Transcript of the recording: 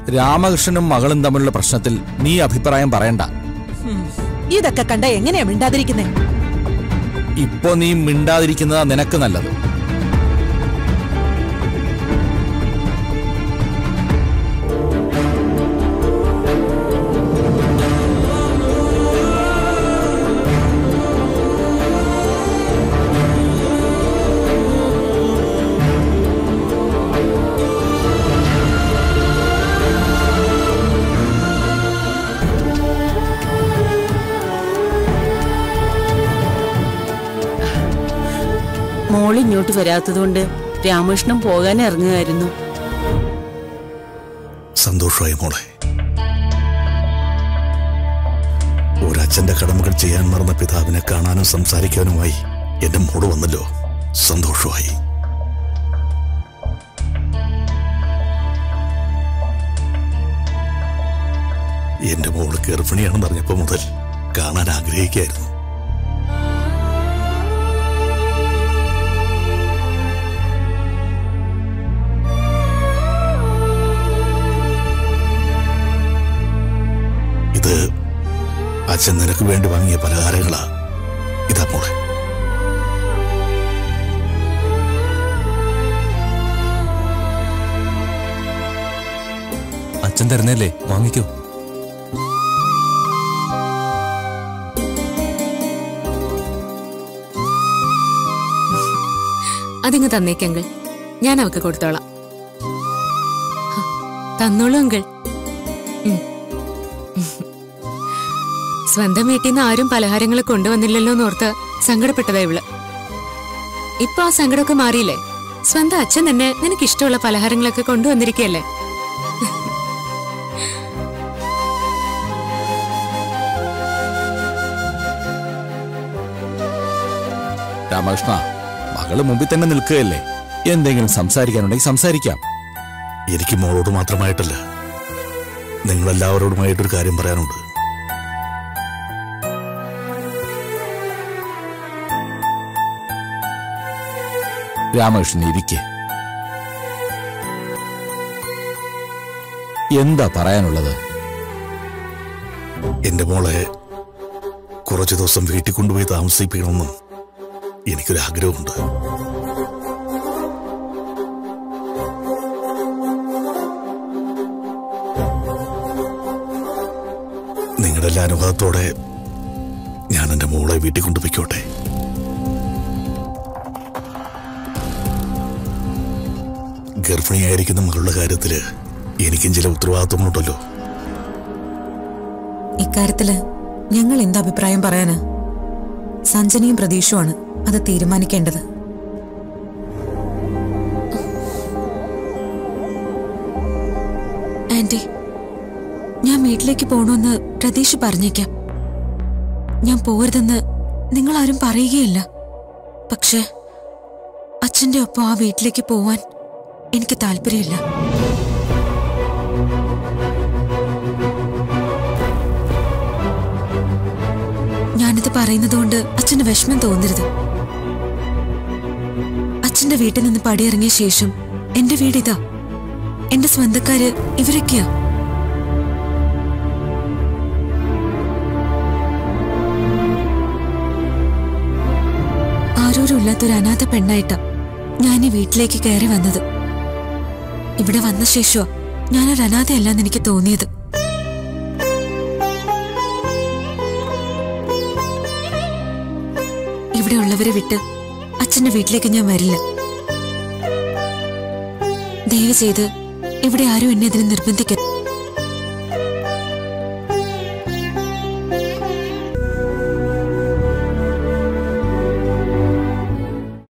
രാമകൃഷ്ണനും മകളും തമ്മിലുള്ള പ്രശ്നത്തിൽ നീ അഭിപ്രായം പറയണ്ട ഇതൊക്കെ കണ്ട എങ്ങനെയാ മിണ്ടാതിരിക്കുന്നേ ഇപ്പോ നീ മിണ്ടാതിരിക്കുന്നതാ നിനക്ക് നല്ലത് മോൾ ഇങ്ങോട്ട് വരാത്തതുകൊണ്ട് രാമകൃഷ്ണൻ പോകാൻ ഇറങ്ങുമായിരുന്നു സന്തോഷമായി മോളെ ഒരച്ഛന്റെ കടമകൾ ചെയ്യാൻ മറന്ന പിതാവിനെ കാണാനും സംസാരിക്കാനുമായി എന്റെ മോള് വന്നല്ലോ സന്തോഷമായി എന്റെ മോള് ഗർഭിണിയാണെന്ന് അറിഞ്ഞപ്പോ മുതൽ കാണാൻ ആഗ്രഹിക്കായിരുന്നു ഇത് അച്ഛൻ നിനക്ക് വേണ്ടി വാങ്ങിയ പലഹാരങ്ങളാ ഇതാ മോളെ അച്ഛൻ തരുന്നല്ലേ വാങ്ങിക്കോ അതിങ്ങ് തന്നേക്കങ്കിൾ ഞാൻ അവക്ക് കൊടുത്തോളാം ഹ, തന്നോളൂ അങ്കിൾ ഉം. സ്വന്തം വീട്ടിൽ നിന്ന് ആരും പലഹാരങ്ങൾ കൊണ്ടുവന്നില്ലല്ലോ എന്നോർത്ത് സങ്കടപ്പെട്ടതാ ഇവള് ഇപ്പൊ ആ സങ്കടമൊക്കെ മാറിയില്ലേ സ്വന്തം അച്ഛൻ തന്നെ നിനക്ക് ഇഷ്ടമുള്ള പലഹാരങ്ങളൊക്കെ കൊണ്ടുവന്നിരിക്കല്ലേ രാമകൃഷ്ണ മകള് മുമ്പിൽ തന്നെ നിൽക്കുകയല്ലേ എന്തെങ്കിലും സംസാരിക്കാനുണ്ടെങ്കിൽ സംസാരിക്കാം എനിക്ക് മോളോട് മാത്രമായിട്ടല്ല നിങ്ങളെല്ലാവരോടുമായിട്ടൊരു കാര്യം പറയാനുണ്ട് രാമകൃഷ്ണൻ ഇരിക്കെ എന്താ പറയാനുള്ളത് എന്റെ മോളെ കുറച്ചു ദിവസം വീട്ടിൽ കൊണ്ടുപോയി താമസിപ്പിക്കണമെന്നും എനിക്കൊരു ആഗ്രഹമുണ്ട് നിങ്ങളുടെ എല്ലാ അനുഭവത്തോടെ ഞാൻ എന്റെ മോളെ വീട്ടിൽ കൊണ്ടുപോയിക്കോട്ടെ ഗർഭിണിയായിരിക്കുന്ന മകളുടെ കാര്യത്തില് എനിക്കും ചില ഉത്തരവാദിത്വങ്ങളുണ്ടല്ലോ ഇക്കാര്യത്തില് ഞങ്ങൾ എന്ത് അഭിപ്രായം പറയാന് സഞ്ജനയും പ്രതീക്ഷുമാണ് അത് തീരുമാനിക്കേണ്ടത് ആന്റി ഞാൻ വീട്ടിലേക്ക് പോകണമെന്ന് പ്രതീക്ഷ പറഞ്ഞേക്കാം ഞാൻ പോകരുതെന്ന് നിങ്ങൾ ആരും പറയുകയില്ല പക്ഷെ അച്ഛന്റെ ഒപ്പം ആ വീട്ടിലേക്ക് പോവാൻ എനിക്ക് താല്പര്യമില്ല ഞാനിത് പറയുന്നത് കൊണ്ട് അച്ഛന് വിഷമം തോന്നരുത് അച്ഛന്റെ വീട്ടിൽ നിന്ന് പടിയിറങ്ങിയ ശേഷം എന്റെ വീട് ഇതാ എന്റെ സ്വന്തക്കാര് ഇവരൊക്കെയാ ആരോരും ഇല്ലാത്തൊരു അനാഥ പെണ്ണായിട്ടാ ഞാൻ ഈ വീട്ടിലേക്ക് കയറി വന്നത് ഇവിടെ വന്ന ശേഷമാ ഞാനൊരു അനാഥയല്ലെന്ന് എനിക്ക് തോന്നിയത് ഇവിടെ ഉള്ളവരെ വിട്ട് അച്ഛന്റെ വീട്ടിലേക്ക് ഞാൻ വരില്ല ദയവ് ചെയ്ത് ഇവിടെ ആരും എന്നെ അതിന് നിർബന്ധിക്കരുത്